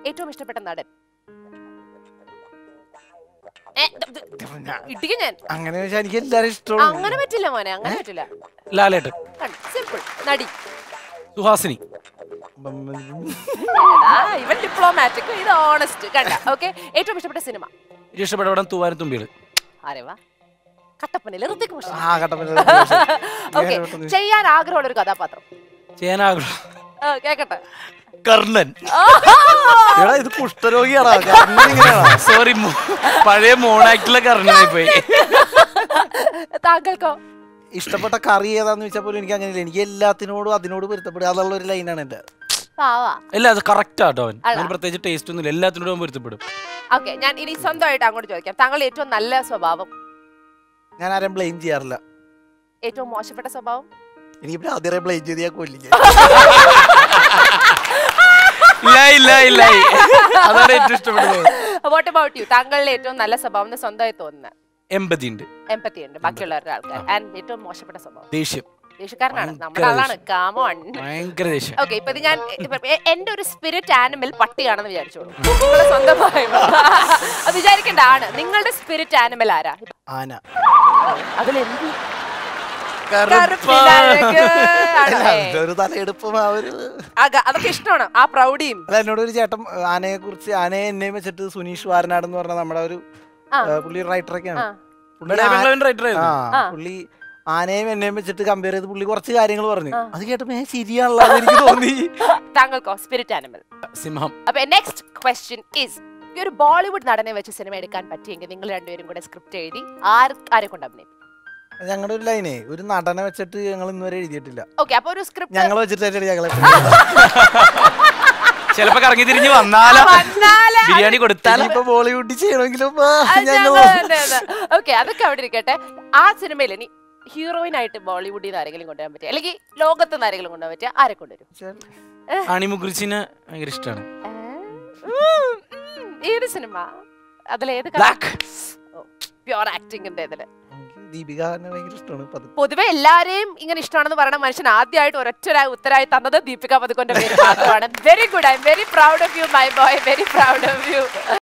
ഏറ്റവും ഇഷ്ടപ്പെട്ട നടൻ ഏ, ദ- ദ- ഇടിക്കും ഞാൻ അങ്ങനെ വെച്ചാൽ എനിക്ക് എല്ലാരും ഇഷ്ടമാണ് അങ്ങനെ പറ്റില്ല മോനെ അങ്ങനെ പറ്റില്ല ലാലേട്ടൻ സിമ്പിൾ നടി സുഹാസിനി എടാ, ഇവൻ ഡിപ്ലോമാറ്റിക് ഇത് ഓണസ്റ്റ് കണ്ട ഓക്കെ ഏറ്റവും ഇഷ്ടപ്പെട്ട സിനിമ ഏറ്റവും ഇഷ്ടപ്പെട്ട പടം തൂവാനും തുമ്പികള് ആരെ വാ കട്ടപ്പനയിലെ ഋതിക് റോഷൻ ആ കട്ടപ്പന ഓക്കെ ചെയ്യാൻ ആഗ്രഹമുള്ള ഒരു കഥാപാത്രം ചേനാഗ്രഹം ആ, കേക്കട്ടെ കർണൻ എടാ ഇത് കുഷ്ഠരോഗിയാടാ കർണൻ ഇങ്ങനെയാണോ സോറി പഴയ മോണാക്ടിലെ കർണനായി പോയി താങ്കൾക്കോ ഇഷ്ടപ്പെട്ട കറി ഏതാന്ന് വെച്ചാൽ പോലും എനിക്ക് അങ്ങനെയില്ല എനിക്ക് എല്ലാത്തിനോടും അതിനോട് പൊരുത്തപ്പെടുക അതുള്ള ഒരു ലൈനാണ് എന്റെ പാവാ അല്ല അത് കറക്റ്റ് ആട്ടോ അവൻ അതാ. അവന് പ്രത്യേകിച്ച് ടേസ്റ്റ് ഒന്നുമില്ല എല്ലാത്തിനോടും അവൻ പൊരുത്തപ്പെടും ഓക്കെ ഞാൻ ഇനി സ്വന്തമായിട്ട് അങ്ങോട്ട് ചോദിക്കാം താങ്കളുടെ ഏറ്റവും നല്ല സ്വഭാവം ഞാൻ ആരെയും ബ്ലെയിം ചെയ്യാറില്ല ഏറ്റവും മോശപ്പെട്ട സ്വഭാവം എനിക്ക് ആദ്യമേ ബ്ലെയിം ചെയ്ത് ഞാൻ കൊല്ലില്ല ഇല്ല ഇല്ല ഇല്ല അതാണ് ഏറ്റവും ഇഷ്ടപ്പെടുന്നത് വാട്ട് അബൌട്ട് യു താങ്കളുടെ ഏറ്റവും നല്ല സ്വഭാവം എന്ന് സ്വന്തമായി തോന്നുന്ന എമ്പതി ഉണ്ട് എമ്പത്തി ഉണ്ട് ബാക്കിയുള്ളവരുടെ ആൾക്കാർ ആൻഡ് ഏറ്റവും മോശപ്പെട്ട സ്വഭാവം ദേഷ്യം ദേഷ്യക്കാരനാണ് ഭയങ്കര നമ്മുടെ ആളാണ് കാമോൺ ഭയങ്കര ദേഷ്യം ഓക്കെ ഇപ്പൊ ഇത് ഞാൻ ഇപ്പൊ എ- എന്റെ ഒരു സ്പിരിറ്റ് ആനിമൽ പട്ടിയാണെന്ന് വിചാരിച്ചോളൂ നിങ്ങളെ സ്വന്തമായി അത് വിചാരിക്കേണ്ട ആണ് നിങ്ങളുടെ സ്പിരിറ്റ് ആനിമൽ ആരാ ആന അതിലെന്ത് കറുപ്പാ. കറുപ്പിലഴക് അല്ല, ആണല്ലേ? അതിന്റെ ഒരു തലയെടുപ്പും ആ ഒരു അക- അതൊക്കെ ഇഷ്ടമാണ് ആ പ്രൗഢിയും അല്ല എന്നോട് ഒരു ചേട്ടൻ ആനയെ കുറിച്ച് ആനയെ എന്നെയും വെച്ചിട്ട് സുനീഷ് വാരനാട് എന്ന് പറഞ്ഞ നമ്മുടെ ഒരു ആ. ആ, പുള്ളി റൈറ്ററൊക്കെയാണ് ആ. പുള്ളി ഇവിടെ ആ- ബംഗ്ലാവിൻ writer ആ ആയിരുന്നു. ആ. പുള്ളി ആനയും എന്നെയും വെച്ചിട്ട് കമ്പയർ ചെയ്ത് പുള്ളി കുറച്ച് കാര്യങ്ങൾ പറഞ്ഞു ആ. അത് കേട്ടപ്പോ ഞാൻ ശരിയാണല്ലോ എന്ന് എനിക്ക് തോന്നി താങ്കൾക്കോ സ്പിരിറ്റ് ആനിമൽ സിംഹം അപ്പൊ നെക്സ്റ്റ് ക്വസ്റ്റ്യൻ ഇസ് ഈ ഒരു ബോളിവുഡ് നടനെ വെച്ച് സിനിമ എടുക്കാൻ പറ്റിയെങ്കിൽ നിങ്ങൾ രണ്ടുപേരും കൂടെ സ്ക്രിപ്റ്റ് എഴുതി ആര് ആരെ കൊണ്ട് അഭിനയിക്കും ഞങ്ങളുടെ ഒരു ലൈനേ ഒരു നടനെ വെച്ചിട്ട് ഞങ്ങൾ ഇന്നുവരെ എഴുതിയിട്ടില്ല ഓക്കെ അപ്പൊ ഒരു സ്ക്രിപ്റ്റ് ഞങ്ങൾ വെച്ചിട്ട് ഞങ്ങളെ ചിലപ്പോ കറങ്ങി തിരിഞ്ഞ് വന്നാലോ ബിരിയാണി കൊടുത്താലോ ഇപ്പൊ ബോളിവുഡിൽ ചെയ്യണമെങ്കിലും ആ, അത് ഞങ്ങൾ ഓക്കെ അതൊക്കെ അവിടെ ഇരിക്കട്ടെ ആ സിനിമയിൽ ഇനി ഹീറോയിൻ ആയിട്ട് ബോളിവുഡിൽ നിന്ന് ആരെങ്കിലും കൊണ്ടുവരാൻ പറ്റുക അല്ലെങ്കിൽ ലോകത്ത് നിന്ന് ആരെങ്കിലും കൊണ്ടുവരാൻ പറ്റുക ആരെ കൊണ്ടുവരും അണിമുകുറിച്ചിന് ഭയങ്കര ഇഷ്ടമാണ് ഉം, ഉം, ഏത് സിനിമ അതിലേത് ബ്ലാക്ക് പ്യോർ ആക്ടിങ്ങിന്റെ ഇതില് ദീപിക എന്നെ ഭയങ്കര ഇഷ്ടമാണ് പതുക്കെ പൊതുവെ എല്ലാരെയും ഇങ്ങനെ ഇഷ്ടമാണെന്ന് പറയുന്ന മനുഷ്യൻ ആദ്യമായിട്ട് ഒരൊറ്റ ഉത്തരായി തന്നത് ദീപിക പതുക്കൊന്റെ പേര് മാത്രമാണ് very good I'm very proud of you my boy very proud of U